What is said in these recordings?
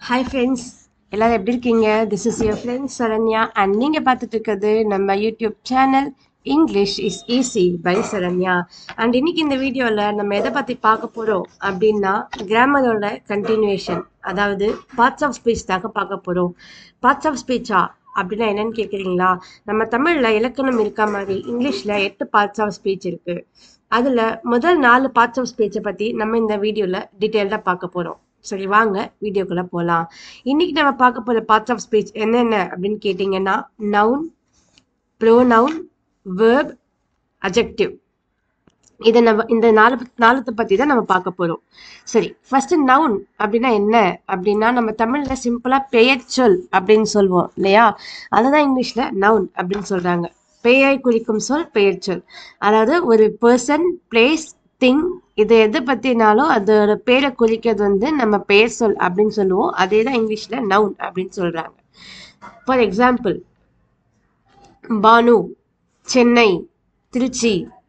hi friends எல்லாரும் எப்படி இருக்கீங்க this is your friends Saranya and நீங்கள் பார்த்துட்டு இருக்கிறது நம்ம YouTube channel English is easy by Saranya and இன்னைக்கு இந்த வீடியோவில் நம்ம எதை பற்றி பார்க்க போகிறோம் அப்படின்னா கிராமரோட கண்டினியூஷன் அதாவது பார்ட்ஸ் ஆஃப் ஸ்பீச் தாங்க பார்க்க போகிறோம் பார்ட்ஸ் ஆஃப் ஸ்பீச்சா அப்படின்னா என்னன்னு கேட்குறீங்களா நம்ம தமிழில் இலக்கணம் இருக்க மாதிரி இங்கிலீஷில் எட்டு பார்ட்ஸ் ஆஃப் ஸ்பீச் இருக்குது அதில் முதல் நாலு பார்ட்ஸ் ஆஃப் ஸ்பீச்சை பற்றி நம்ம இந்த வீடியோவில் டீட்டெயில்டாக பார்க்க போகிறோம் சரி வாங்க வீடியோக்குள்ளே போகலாம் இன்னைக்கு நம்ம பார்க்க போகிற பார்ட்ஸ் ஆஃப் ஸ்பீச் என்னென்ன அப்படின்னு கேட்டிங்கன்னா நவுன் ப்ரோனவுன் வேர்ப் அஜெக்டிவ் இதை நம்ம இந்த நாலு நாலுத்தை பற்றி தான் நம்ம பார்க்க போகிறோம் சரி ஃபர்ஸ்ட் நவுன் அப்படின்னா என்ன அப்படின்னா நம்ம தமிழில் சிம்பிளாக பெயர் சொல் அப்படின்னு சொல்லுவோம் இல்லையா அதை தான் இங்கிலீஷில் நவுன் அப்படின்னு சொல்கிறாங்க பெயரை குறிக்கும் சொல் பெயர் சொல் அதாவது ஒரு பர்சன் பிளேஸ் திங் இது எது பற்றினாலும் அதோட பேரை குறிக்கிறது வந்து நம்ம பெயர் சொல் அப்படின்னு சொல்லுவோம் அதே தான் இங்கிலீஷில் நவுன் அப்படின்னு சொல்கிறாங்க for example Banu Chennai Trichy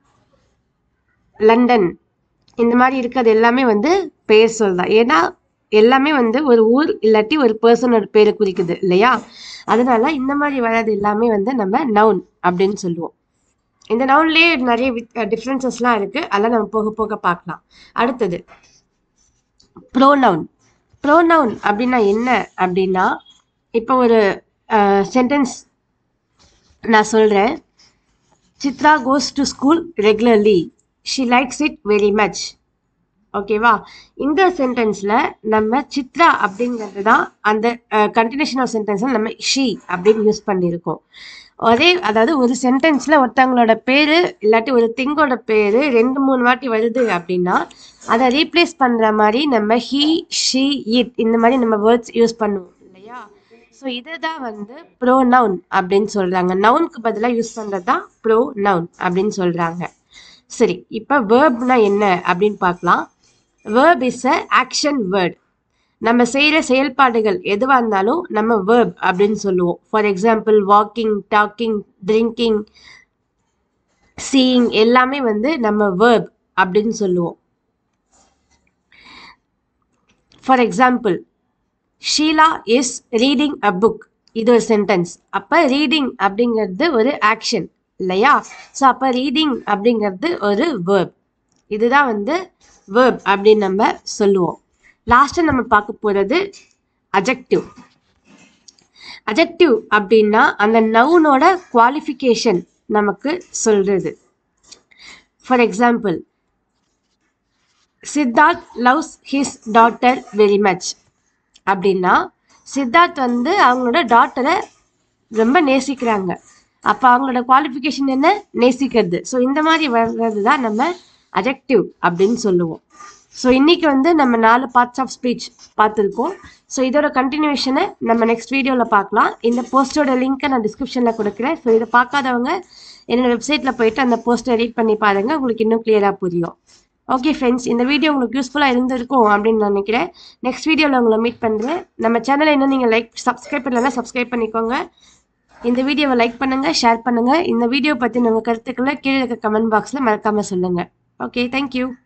London இந்த மாதிரி இருக்கிறது எல்லாமே வந்து பெயர் சொல் தான் ஏன்னா எல்லாமே வந்து ஒரு ஊர் இல்லாட்டி ஒரு பர்சனோட பேரை குறிக்குது இல்லையா அதனால இந்த மாதிரி வர்றது எல்லாமே வந்து நம்ம நவுன் அப்படின்னு சொல்லுவோம் இந்த நவுன்லேயே நிறைய டிஃப்ரென்சஸ்லாம் இருக்குது அதெல்லாம் நம்ம போக போக பார்க்கலாம் அடுத்தது ப்ரோனவுன் ப்ரோனவுன் அப்படின்னா என்ன அப்படின்னா இப்போ ஒரு சென்டென்ஸ் நான் சொல்கிறேன் Chitra goes to school regularly she likes it very much ஓகேவா இந்த சென்டென்ஸில் நம்ம சித்ரா அப்படிங்கிறது தான் அந்த கண்டினியூஷன் ஆஃப் சென்டென்ஸில் நம்ம ஷி அப்படின்னு யூஸ் பண்ணியிருக்கோம் ஒரே அதாவது ஒரு சென்டென்ஸில் ஒருத்தவங்களோட பேர் இல்லாட்டி ஒரு திங்கோட பேர் ரெண்டு மூணு வாட்டி வருது அப்படின்னா அதை ரீப்ளேஸ் பண்ணுற மாதிரி நம்ம ஹீ ஷி இட் இந்த மாதிரி நம்ம வேர்ட்ஸ் யூஸ் பண்ணுவோம் இல்லையா ஸோ இதை தான் வந்து ப்ரோ நவுன் அப்படின்னு சொல்கிறாங்க நவுனுக்கு பதிலாக யூஸ் பண்ணுறது தான் ப்ரோ நவுன் அப்படின்னு சொல்கிறாங்க சரி இப்போ வேர்ப்னா என்ன அப்படின்னு பார்க்கலாம் verb is a action word நம்ம செய்கிற செயல்பாடுகள் எதுவாக இருந்தாலும் நம்ம வேர்ப் அப்படின்னு சொல்லுவோம் for example walking talking drinking seeing எல்லாமே வந்து நம்ம வேர்ப் அப்படின்னு சொல்லுவோம் for example Sheela is reading a book இது ஒரு சென்டென்ஸ் அப்போ ரீடிங் அப்படிங்கிறது ஒரு ஆக்ஷன் இல்லையா ஸோ அப்போ ரீடிங் அப்படிங்கிறது ஒரு வேர்ப் இதுதான் வந்து வேர்ப் அப்படின்னு நம்ம சொல்லுவோம் லாஸ்ட்டாக நம்ம பார்க்க போகிறது அஜெக்டிவ் அஜெக்டிவ் அப்படின்னா அந்த நவுனோட குவாலிஃபிகேஷன் நமக்கு சொல்கிறது for example Siddharth loves his daughter very much அப்படின்னா சித்தார்த் வந்து அவங்களோட டாட்டரை ரொம்ப நேசிக்கிறாங்க அப்போ அவங்களோட குவாலிஃபிகேஷன் என்ன நேசிக்கிறது ஸோ இந்த மாதிரி வர்றது தான் நம்ம அஜெக்டிவ் அப்படின்னு சொல்லுவோம் ஸோ இன்றைக்கி வந்து நம்ம நாலு பார்ட்ஸ் ஆஃப் ஸ்பீச் பார்த்துருக்கோம் ஸோ இதோட கண்டினியூஷனை நம்ம நெக்ஸ்ட் வீடியோவில் பார்க்கலாம் இந்த போஸ்டோட லிங்க்கை நான் டிஸ்கிரிப்ஷனில் கொடுக்குறேன் ஸோ இதை பார்க்காதவங்க என்னோடய வெப்சைட்டில் போயிட்டு அந்த போஸ்ட்டை ரீட் பண்ணி பாருங்கள் உங்களுக்கு இன்னும் கிளியராக புரியும் ஓகே ஃப்ரெண்ட்ஸ் இந்த வீடியோ உங்களுக்கு யூஸ்ஃபுல்லாக இருந்திருக்கும் அப்படின்னு நான் நினைக்கிறேன் நெக்ஸ்ட் வீடியோவில் உங்களை மீட் பண்ணுறேன் நம்ம சேனலை இன்னும் நீங்கள் லைக் சப்ஸ்கிரைப் பண்ணலாம் சப்ஸ்கிரைப் பண்ணிக்கோங்க இந்த வீடியோவை லைக் பண்ணுங்கள் ஷேர் பண்ணுங்கள் இந்த வீடியோ பற்றி உங்கள் கருத்துக்களை கீழே இருக்க கமெண்ட் பாக்ஸில் மறக்காமல் சொல்லுங்கள் ஓகே தேங்க்யூ